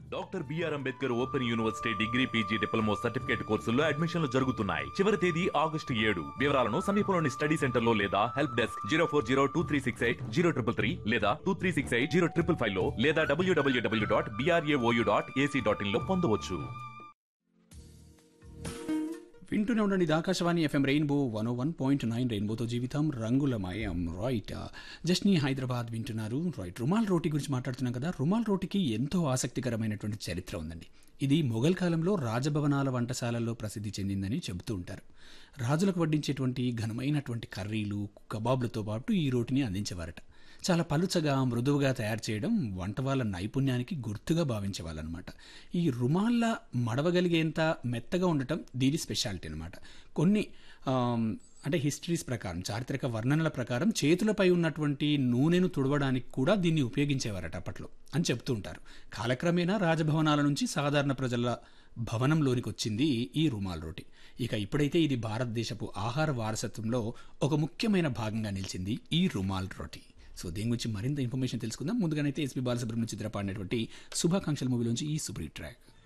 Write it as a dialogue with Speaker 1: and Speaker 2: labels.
Speaker 1: doctor BR Ambedkar open university degree PG diploma certificate కోర్సుల్లో అడ్మిషన్లు జరుగుతున్నాయి చివరి తేదీ ఆగస్టు ఏడు వివరాలను సమీపంలోని స్టడీ సెంటర్ లో లేదా help desk zero four zero two three six eight zero triple three లేదా two three six eight zero triple five లో లేదా WWW dot BRAOU dot AC dot in లో పొందవచ్చు
Speaker 2: వింటూనే ఉండండి ఇది Akashvani FM Rainbow one one point nine రెయిన్బోతో జీవితం రంగులమయం రైట్ జస్ట్ని హైదరాబాద్ వింటున్నారు రైట్ రుమాల్ రోటీ గురించి మాట్లాడుతున్నాం కదా రుమాల్ రోటీకి ఎంతో ఆసక్తికరమైనటువంటి చరిత్ర ఉందండి ఇది మొఘల్ కాలంలో రాజభవనాల వంటశాలల్లో ప్రసిద్ధి చెందిందని చెబుతూ ఉంటారు రాజులకు వడ్డించేటువంటి ఘనమైనటువంటి కర్రీలు కబాబ్లతో పాటు ఈ రోటిని అందించేవారట చాలా పలుచగా మృదువుగా తయారు చేయడం వంట వాళ్ళ నైపుణ్యానికి గుర్తుగా భావించేవాళ్ళనమాట ఈ రుమాళ్ళ మడవగలిగేంత మెత్తగా ఉండటం దీని స్పెషాలిటీ అనమాట కొన్ని ఆమ్, అంటే హిస్టరీస్ ప్రకారం చారిత్రక వర్ణనల ప్రకారం చేతులపై ఉన్నటువంటి నూనెను తుడవడానికి కూడా దీన్ని ఉపయోగించేవారట అప్పట్లో అని చెప్తూ ఉంటారు కాలక్రమేణా రాజభవనాల నుంచి సాధారణ ప్రజల భవనంలోనికి వచ్చింది ఈ రుమాల్ రోటి ఇక ఇప్పుడైతే ఇది భారతదేశపు ఆహార వారసత్వంలో ఒక ముఖ్యమైన భాగంగా నిలిచింది ఈ రుమాల్ రోటి సో దీని గురించి మరింత ఇన్ఫర్మేషన్ తెలుసుకుందాం ముందుగానైతే ఎస్పీ బాలసుబ్రహ్మణ్యం చిత్ర పాడినటువంటి శుభాకాంక్షల మూవీలోంచి ఈ సూపర్ హిట్ ట్రాక్